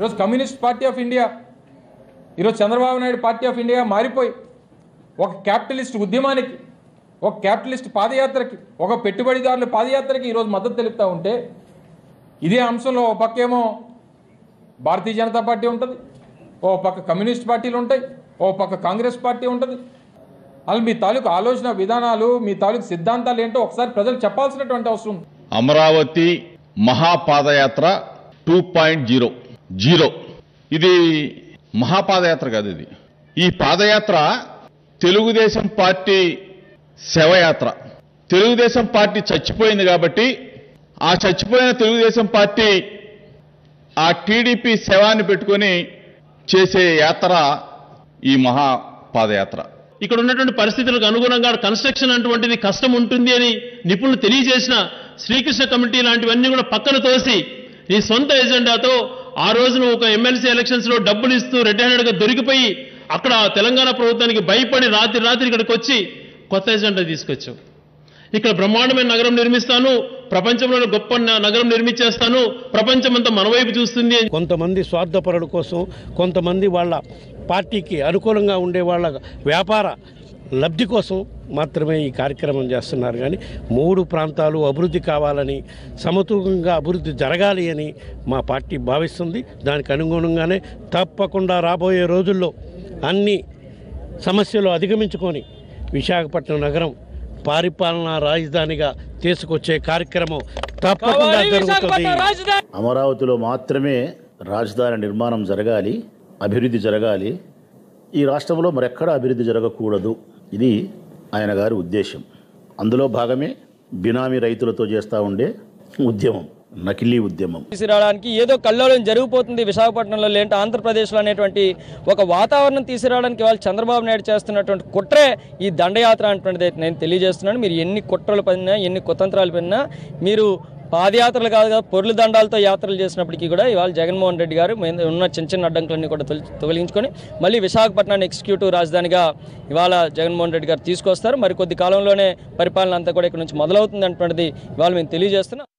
ఈరోజు communist party of India ఈరోజు Chandrababu Naidu party of India మారిపోయి ఒక క్యాపిటలిస్ట్ ఉద్యమానికి ఒక క్యాపిటలిస్ట్ పాదయాత్రకి ఒక పెట్టుబడిదారుల పాదయాత్రకి ఈరోజు మద్దతు తెలుపుతూ ఉంటే ఇదే అంశంలో ఓ పక్కేమో భారతీయ జనతా పార్టీ ఉంటుంది ఓ పక్క కమ్యూనిస్ట్ పార్టీలు ఉంటాయి ఓ పక్క కాంగ్రెస్ పార్టీ ఉంటుంది అసలు మీ తాలూకు ఆలోచన విధానాలు మీ తాలూకు సిద్ధాంతాలు ఏంటో ఒకసారి ప్రజలు చెప్పాల్సినటువంటి అవసరం ఉంది అమరావతి మహాపాదయాత్ర టూ పాయింట్ జీరో జీరో ఇది మహాపాదయాత్ర కాదు ఇది ఈ పాదయాత్ర తెలుగుదేశం పార్టీ శవయాత్ర తెలుగుదేశం పార్టీ చచ్చిపోయింది కాబట్టి ఆ చచ్చిపోయిన తెలుగుదేశం పార్టీ ఆ టీడీపీ శవాన్ని పెట్టుకొని చేసే యాత్ర ఈ మహాపాదయాత్ర ఇక్కడ ఉన్నటువంటి పరిస్థితులకు అనుగుణంగా కన్స్ట్రక్షన్ అటువంటిది కష్టం ఉంటుంది అని నిపుణులు తెలియజేసిన శ్రీకృష్ణ కమిటీ లాంటివన్నీ కూడా పక్కన తోసి నీ సొంత ఎజెండాతో ఆ రోజున ఒక ఎమ్మెల్సీ ఎలక్షన్స్ లో డబ్బులు ఇస్తూ రెడ్ హ్యాండెడ్ గా దొరికిపోయి అక్కడ తెలంగాణ ప్రభుత్వానికి భయపడి రాత్రి రాత్రి ఇక్కడికి వచ్చి కొత్త ఎజెండా తీసుకొచ్చావు ఇక్కడ బ్రహ్మాండమైన నగరం నిర్మిస్తాను ప్రపంచంలోనే గొప్ప న- నగరం నిర్మించేస్తాను ప్రపంచమంతా మన వైపు చూస్తుంది అని కొంతమంది స్వార్థపరుల కోసం కొంతమంది వాళ్ళ పార్టీకి అనుకూలంగా ఉండే వాళ్ళ వ్యాపార లబ్ధి కోసం మాత్రమే ఈ కార్యక్రమం చేస్తున్నారు కానీ మూడు ప్రాంతాలు అభివృద్ధి కావాలని సమతూకంగా అభివృద్ధి జరగాలి అని మా పార్టీ భావిస్తుంది దానికి అనుగుణంగానే తప్పకుండా రాబోయే రోజుల్లో అన్ని సమస్యలు అధిగమించుకొని విశాఖపట్నం నగరం పరిపాలనా రాజధానిగా తీసుకొచ్చే కార్యక్రమం తప్పకుండా జరుగుతుంది అమరావతిలో మాత్రమే రాజధాని నిర్మాణం జరగాలి అభివృద్ధి జరగాలి ఈ రాష్ట్రంలో మరెక్కడా అభివృద్ధి జరగకూడదు ఇది ఆయన గారి ఉద్దేశం అందులో భాగమే బినామీ రైతులతో చేస్తూ ఉండే ఉద్యమం నకిలీ ఉద్యమం తీసుకురావడానికి ఏదో కల్లోలం జరిగిపోతుంది విశాఖపట్నంలో లేంటే ఆంధ్రప్రదేశ్లో అనేటువంటి ఒక వాతావరణం తీసుకురావడానికి వాళ్ళు చంద్రబాబు నాయుడు చేస్తున్నటువంటి కుట్రే ఈ దండయాత్ర అనేటువంటిది అయితే నేను తెలియజేస్తున్నాను మీరు ఎన్ని కుట్రలు పడినా ఎన్ని కుతంత్రాలు పడినా మీరు పాదయాత్రలు కాదు కదా పొర్లు దండాలతో యాత్రలు చేసినప్పటికీ కూడా ఇవాళ జగన్మోహన్ రెడ్డి గారు మీద ఉన్న చిన్న చిన్న అడ్డంకులన్నీ కూడా తొలి- తొలగించుకొని మళ్ళీ విశాఖపట్నాన్ని ఎగ్జిక్యూటివ్ రాజధానిగా ఇవాళ జగన్మోహన్ రెడ్డి గారు తీసుకొస్తారు మరి కొద్ది కాలంలోనే పరిపాలన అంతా కూడా ఇక్కడ నుంచి మొదలవుతుంది అనేటువంటిది ఇవాళ మేము తెలియజేస్తున్నాం